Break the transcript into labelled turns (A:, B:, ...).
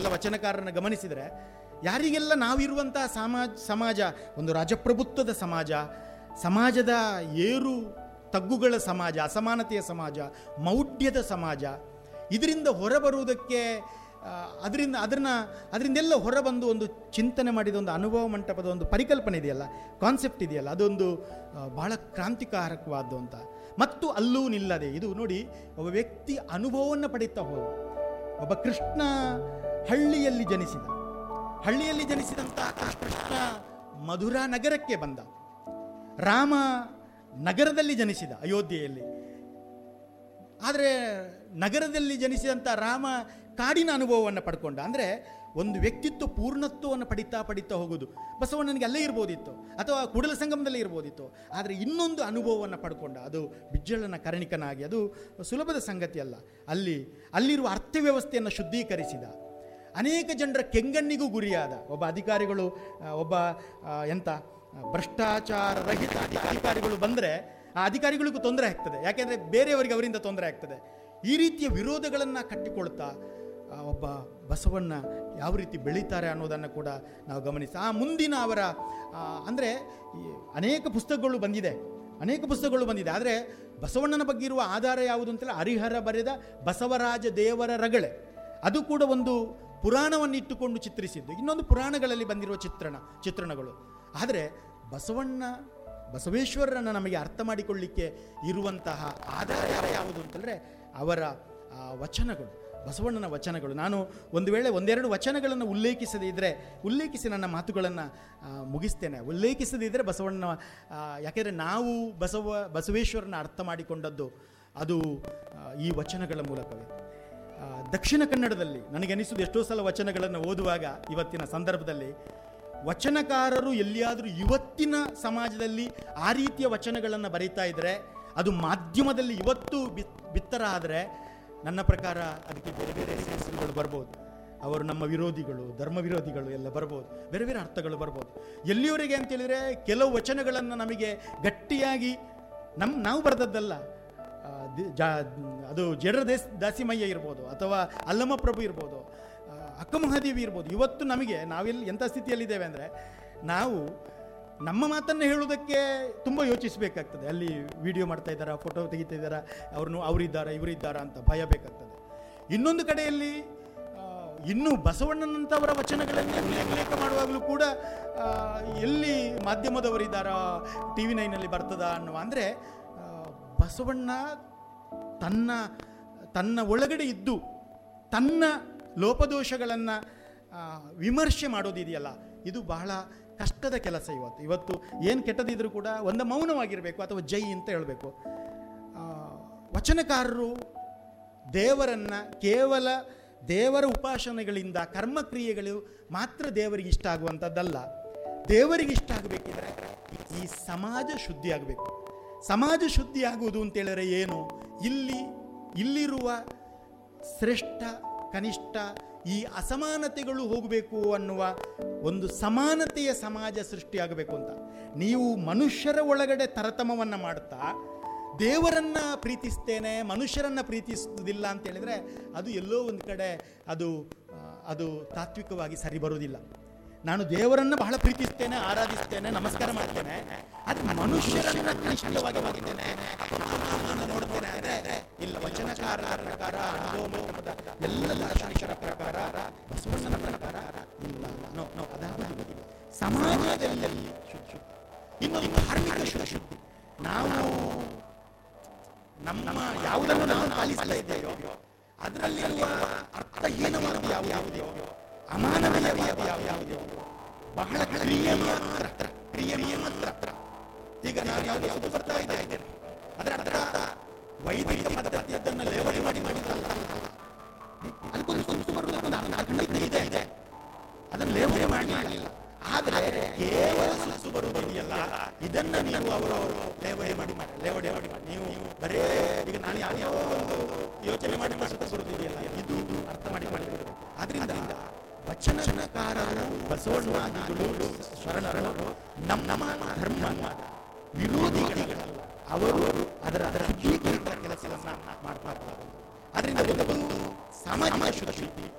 A: ಎಲ್ಲ ವಚನಕಾರರನ್ನ ಗಮನಿಸಿದರೆ ಯಾರಿಗೆಲ್ಲ ನಾವಿರುವಂತಹ ಸಮಾಜ ಸಮಾಜ ಒಂದು ರಾಜಪ್ರಭುತ್ವದ ಸಮಾಜ ಸಮಾಜದ ಏರು ತಗ್ಗುಗಳ ಸಮಾಜ ಅಸಮಾನತೆಯ ಸಮಾಜ ಮೌಢ್ಯದ ಸಮಾಜ ಇದರಿಂದ ಹೊರಬರುವುದಕ್ಕೆ ಆ, ಅದರಿಂದ ಅದನ್ನ ಅದರಿಂದೆಲ್ಲ ಹೊರಬಂದು ಒಂದು ಚಿಂತನೆ ಮಾಡಿದ ಒಂದು ಅನುಭವ ಮಂಟಪದ ಒಂದು ಪರಿಕಲ್ಪನೆ ಇದೆಯಲ್ಲ ಕಾನ್ಸೆಪ್ಟ್ ಇದೆಯಲ್ಲ ಅದೊಂದು ಆ, ಬಹಳ ಕ್ರಾಂತಿಕಾರಕವಾದ್ದು ಅಂತ ಮತ್ತು ಅಲ್ಲೂ ನಿಲ್ಲದೆ ಇದು ನೋಡಿ ಒಬ್ಬ ವ್ಯಕ್ತಿ ಅನುಭವವನ್ನು ಪಡೀತಾ ಹೋದ ಒಬ್ಬ ಕೃಷ್ಣ ಹಳ್ಳಿಯಲ್ಲಿ ಜನಿಸಿದ ಹಳ್ಳಿಯಲ್ಲಿ ಜನಿಸಿದಂತಹ ಕೃಷ್ಣ ಮಧುರಾ ನಗರಕ್ಕೆ ಬಂದ ರಾಮ ನಗರದಲ್ಲಿ ಜನಿಸಿದ ಅಯೋಧ್ಯೆಯಲ್ಲಿ ಆದರೆ ನಗರದಲ್ಲಿ ಜನಿಸಿದಂಥ ರಾಮ ಕಾಡಿನ ಅನುಭವವನ್ನು ಪಡ್ಕೊಂಡ ಅಂದರೆ ಒಂದು ವ್ಯಕ್ತಿತ್ವ ಪೂರ್ಣತ್ವವನ್ನು ಪಡಿತಾ ಪಡಿತಾ ಹೋಗೋದು ಬಸವಣ್ಣನಿಗೆ ಅಲ್ಲೇ ಇರ್ಬೋದಿತ್ತು ಅಥವಾ ಕೂಡಲ ಸಂಗಮದಲ್ಲೇ ಇರ್ಬೋದಿತ್ತು ಆದರೆ ಇನ್ನೊಂದು ಅನುಭವವನ್ನು ಪಡ್ಕೊಂಡ ಅದು ಬಿಜ್ಜಳನ ಕರ್ಣಿಕನಾಗಿ ಅದು ಸುಲಭದ ಸಂಗತಿ ಅಲ್ಲ ಅಲ್ಲಿ ಅಲ್ಲಿರುವ ಅರ್ಥವ್ಯವಸ್ಥೆಯನ್ನು ಶುದ್ಧೀಕರಿಸಿದ ಅನೇಕ ಜನರ ಕೆಂಗಣ್ಣಿಗೂ ಗುರಿಯಾದ ಒಬ್ಬ ಅಧಿಕಾರಿಗಳು ಆ, ಒಬ್ಬ ಆ, ಎಂತ ಭ್ರಷ್ಟಾಚಾರ ರಹಿತ ಅಧಿ- ಅಧಿಕಾರಿಗಳು ಬಂದರೆ ಆ ಅಧಿಕಾರಿಗಳಿಗೂ ತೊಂದರೆ ಆಗ್ತದೆ ಯಾಕೆಂದರೆ ಬೇರೆಯವರಿಗೆ ಅವರಿಂದ ತೊಂದರೆ ಆಗ್ತದೆ ಈ ರೀತಿಯ ವಿರೋಧಗಳನ್ನು ಕಟ್ಟಿಕೊಳ್ತಾ ಆ, ಒಬ್ಬ ಬಸವಣ್ಣ ಯಾವ ರೀತಿ ಬೆಳೀತಾರೆ ಅನ್ನೋದನ್ನು ಕೂಡ ನಾವು ಗಮನಿಸಿ ಆ ಮುಂದಿನ ಅವರ ಅಂದರೆ ಅನೇಕ ಪುಸ್ತಕಗಳು ಬಂದಿದೆ ಅನೇಕ ಪುಸ್ತಕಗಳು ಬಂದಿದೆ ಆದರೆ ಬಸವಣ್ಣನ ಬಗ್ಗೆ ಇರುವ ಆಧಾರ ಯಾವುದು ಅಂತೇಳಿ ಹರಿಹರ ಬರೆದ ಬಸವರಾಜ ದೇವರ ರಗಳೆ ಅದು ಕೂಡ ಒಂದು ಪುರಾಣವನ್ನು ಇಟ್ಟುಕೊಂಡು ಚಿತ್ರಿಸಿದ್ದು ಇನ್ನೊಂದು ಪುರಾಣಗಳಲ್ಲಿ ಬಂದಿರುವ ಚಿತ್ರಣ ಚಿತ್ರಣಗಳು ಆದರೆ ಬಸವಣ್ಣ ಬಸವೇಶ್ವರರನ್ನು ನಮಗೆ ಅರ್ಥ ಮಾಡಿಕೊಳ್ಳಿಕ್ಕೆ ಇರುವಂತಹ ಆಧಾರ ಯಾವುದು ಅಂತಂದರೆ ಅವರ ಆ, ವಚನಗಳು ಬಸವಣ್ಣನ ವಚನಗಳು ನಾನು ಒಂದು ವೇಳೆ ಒಂದೆರಡು ವಚನಗಳನ್ನು ಉಲ್ಲೇಖಿಸದೇ ಇದ್ದರೆ ಉಲ್ಲೇಖಿಸಿ ನನ್ನ ಮಾತುಗಳನ್ನು ಮುಗಿಸ್ತೇನೆ ಉಲ್ಲೇಖಿಸದೇ ಇದ್ದರೆ ಬಸವಣ್ಣನ ಆ, ಯಾಕೆಂದರೆ ನಾವು ಬಸವ ಬಸವೇಶ್ವರನ ಅರ್ಥ ಮಾಡಿಕೊಂಡದ್ದು ಅದು ಆ, ಈ ವಚನಗಳ ಮೂಲಕವೇ ಆ, ದಕ್ಷಿಣ ಕನ್ನಡದಲ್ಲಿ ನನಗನಿಸುವುದು ಎಷ್ಟೋ ಸಲ ವಚನಗಳನ್ನು ಓದುವಾಗ ಇವತ್ತಿನ ಸಂದರ್ಭದಲ್ಲಿ ವಚನಕಾರರು ಎಲ್ಲಿಯಾದರೂ ಇವತ್ತಿನ ಸಮಾಜದಲ್ಲಿ ಆ ರೀತಿಯ ವಚನಗಳನ್ನು ಬರೀತಾ ಇದ್ದರೆ ಅದು ಮಾಧ್ಯಮದಲ್ಲಿ ಇವತ್ತು ಬಿತ್ ಬಿತ್ತರ ಆದರೆ ನನ್ನ ಪ್ರಕಾರ ಅದಕ್ಕೆ ಬೇರೆ ಬೇರೆ ಹೆಸರುಗಳು ಬರ್ಬೋದು ಅವರು ನಮ್ಮ ವಿರೋಧಿಗಳು ಧರ್ಮ ವಿರೋಧಿಗಳು ಎಲ್ಲ ಬರ್ಬೋದು ಬೇರೆ ಬೇರೆ ಅರ್ಥಗಳು ಬರ್ಬೋದು ಎಲ್ಲಿಯವರೆಗೆ ಅಂತೇಳಿದರೆ ಕೆಲವು ವಚನಗಳನ್ನು ನಮಗೆ ಗಟ್ಟಿಯಾಗಿ ನಮ್ಮ ನಾವು ಬರೆದದ್ದಲ್ಲ ಆ, ದಿ- ಜಾ ಅದು ಜಡರ ದೇಸ್ ದಾಸಿಮಯ್ಯ ಇರ್ಬೋದು ಅಥವಾ ಅಲ್ಲಮ್ಮ ಪ್ರಭು ಇರ್ಬೋದು ಆ, ಅಕ್ಕ ಮಹಾದೇವಿ ಇರ್ಬೋದು ಇವತ್ತು ನಮಗೆ ನಾವೆಲ್ಲಿ ಎಂಥ ಸ್ಥಿತಿಯಲ್ಲಿದ್ದೇವೆ ಅಂದರೆ ನಾವು ನಮ್ಮ ಮಾತನ್ನು ಹೇಳುವುದಕ್ಕೆ ತುಂಬ ಯೋಚಿಸಬೇಕಾಗ್ತದೆ ಅಲ್ಲಿ ವಿಡಿಯೋ ಮಾಡ್ತಾ ಇದ್ದಾರಾ ಫೋಟೋ ತೆಗಿತಾ ಇದ್ದಾರಾ ಅವ್ರನ್ನು ಅವರಿದ್ದಾರಾ ಇವರಿದ್ದಾರಾ ಅಂತ ಭಯ ಬೇಕಾಗ್ತದೆ ಇನ್ನೊಂದು ಕಡೆಯಲ್ಲಿ ಆ, ಇನ್ನು ಬಸವಣ್ಣನಂಥವರ ವಚನಗಳನ್ನೇ ಉಲ್ಲೇಖ ಮಾಡುವಾಗಲೂ ಕೂಡ ಆ, ಎಲ್ಲಿ ಮಾಧ್ಯಮದವರಿದ್ದಾರಾ ಟಿ ವಿ ನೈನಲ್ಲಿ ಬರ್ತದಾ ಅನ್ನುವ ಅಂದರೆ ಬಸವಣ್ಣ ತನ್ನ ತನ್ನ ಒಳಗಡೆ ಇದ್ದು ತನ್ನ ಲೋಪದೋಷಗಳನ್ನು ವಿಮರ್ಶೆ ಮಾಡೋದಿದೆಯಲ್ಲ ಇದು ಬಹಳ ಕಷ್ಟದ ಕೆಲಸ ಇವತ್ತು ಇವತ್ತು ಏನು ಕೆಟ್ಟದಿದ್ರೂ ಕೂಡ ಒಂದು ಮೌನವಾಗಿರಬೇಕು ಅಥವಾ ಜೈ ಅಂತ ಹೇಳಬೇಕು ವಚನಕಾರರು ದೇವರನ್ನು ಕೇವಲ ದೇವರ ಉಪಾಸನೆಗಳಿಂದ ಕರ್ಮಕ್ರಿಯೆಗಳು ಮಾತ್ರ ದೇವರಿಗೆ ಇಷ್ಟ ಆಗುವಂಥದ್ದಲ್ಲ ದೇವರಿಗೆ ಇಷ್ಟ ಆಗಬೇಕಿದ್ರೆ ಈ ಸಮಾಜ ಶುದ್ಧಿ ಆಗಬೇಕು ಸಮಾಜ ಶುದ್ಧಿ ಆಗುವುದು ಅಂತೇಳಿದ್ರೆ ಏನು ಇಲ್ಲಿ ಇಲ್ಲಿರುವ ಶ್ರೇಷ್ಠ ಕನಿಷ್ಠ ಈ ಅಸಮಾನತೆಗಳು ಹೋಗಬೇಕು ಅನ್ನುವ ಒಂದು ಸಮಾನತೆಯ ಸಮಾಜ ಸೃಷ್ಟಿಯಾಗಬೇಕು ಅಂತ ನೀವು ಮನುಷ್ಯರ ಒಳಗಡೆ ತರತಮವನ್ನು ಮಾಡ್ತಾ ದೇವರನ್ನ ಪ್ರೀತಿಸ್ತೇನೆ ಮನುಷ್ಯರನ್ನ ಪ್ರೀತಿಸುವುದಿಲ್ಲ ಅಂತ ಹೇಳಿದ್ರೆ ಅದು ಎಲ್ಲೋ ಒಂದು ಕಡೆ ಅದು ಆ, ಅದು ತಾತ್ವಿಕವಾಗಿ ಸರಿ ಬರುವುದಿಲ್ಲ ನಾನು ದೇವರನ್ನ ಬಹಳ ಪ್ರೀತಿಸ್ತೇನೆ ಆರಾಧಿಸ್ತೇನೆ ನಮಸ್ಕಾರ ಮಾಡ್ತೇನೆ ಆದರೆ ಮನುಷ್ಯರನ್ನ ಕನಿಷ್ಠವಾಗಿ ಹೋಗಿದ್ದೇನೆ ನೋಡ್ತೇನೆ ಅಂದ್ರೆ ಇಲ್ಲ ವಚನಕಾರರ ಪ್ರಕಾರ ಅನುಭವದ ಎಲ್ಲ ದಾರ್ಶನಿಕರ ಪ್ರಕಾರ ಬಸವಣ್ಣನ ಪ್ರಕಾರ ಇಲ್ಲ ನೋ ನೋ ಅದಾಗುವುದಿಲ್ಲ ಸಮಾಜದಲ್ಲಿ ಶುದ್ಧಿ ಇನ್ನೊಂದು ಧಾರ್ಮಿಕ ಶುದ್ಧಿ ನಾವು ನಮ್ಮ ಯಾವುದನ್ನು ನಾವು ಪಾಲಿಸ್ತಾ ಇದ್ದೇವೋ ಅದರಲ್ಲಿ ಅರ್ಥಹೀನವಾದ ಯಾವ ಯಾವುದೋ ಅಮಾನವೀಯ ಯಾವ ಯಾವುದೋ ಬಹಳ ಕ್ರಿಯೆ ಮಾತ್ರ ಕ್ರಿಯೆ ಮಾತ್ರ ಈಗ ನಾವು ಯಾವುದು ಯಾವುದು ಬರ್ತಾ ಇದೆ ಅದರ ಅರ್ಥ ವೈದಿಕ ಪದ್ಧತಿಯದನ್ನು ಲೇವಡಿ ಮಾಡಿ ಮಾಡಿದ್ದಲ್ಲ ಅದಕ್ಕೊಂದು ಸುತ್ತು ಬರುವುದು ನಾನು ಖಂಡಿತ ಇದೆ ಇದೆ ಅದನ್ನು ಲೇವಡಿ ಮಾಡಲಿಲ್ಲ ಆದರೆ ಕೇವಲ ಸುತ್ತು ಬರುವುದಿದೆಯಲ್ಲ ಇದನ್ನ ನೀವು ಅವರು ಅವರು ಲೇವಡಿ ಮಾಡಿ ಮಾಡಿ ಲೇವಡಿ ಮಾಡಿ ಮಾಡಿ ನೀವು ಬರೇ ಈಗ ನಾನು ಯಾವ ಯಾವ ಒಂದು ಯೋಚನೆ ಮಾಡಿ ಮಾಡುತ್ತಾ ಬರುವುದಿದೆಯಲ್ಲ ಇದು ಅರ್ಥ ಮಾಡಿ ಮಾಡಿ ಆದ್ರಿಂದ ವಚನಕಾರರು ಬಸವಣ್ಣಾದಿಗಳು ಶರಣರು ನಮ್ಮ ನಮ್ಮ ಧರ್ಮ ವಿರೋಧಿಗಳಲ್ಲ ಅವರು ಅದರ ಅದರ ಶುದ್ಧೀಕರಣ ಕೆಲಸವನ್ನು ಮಾಡ್ತಾ ಇದ್ದಾರೆ ಅದರಿಂದ ಒಂದು ಸಾಮಾಜಿಕ ಶುದ್ಧಿ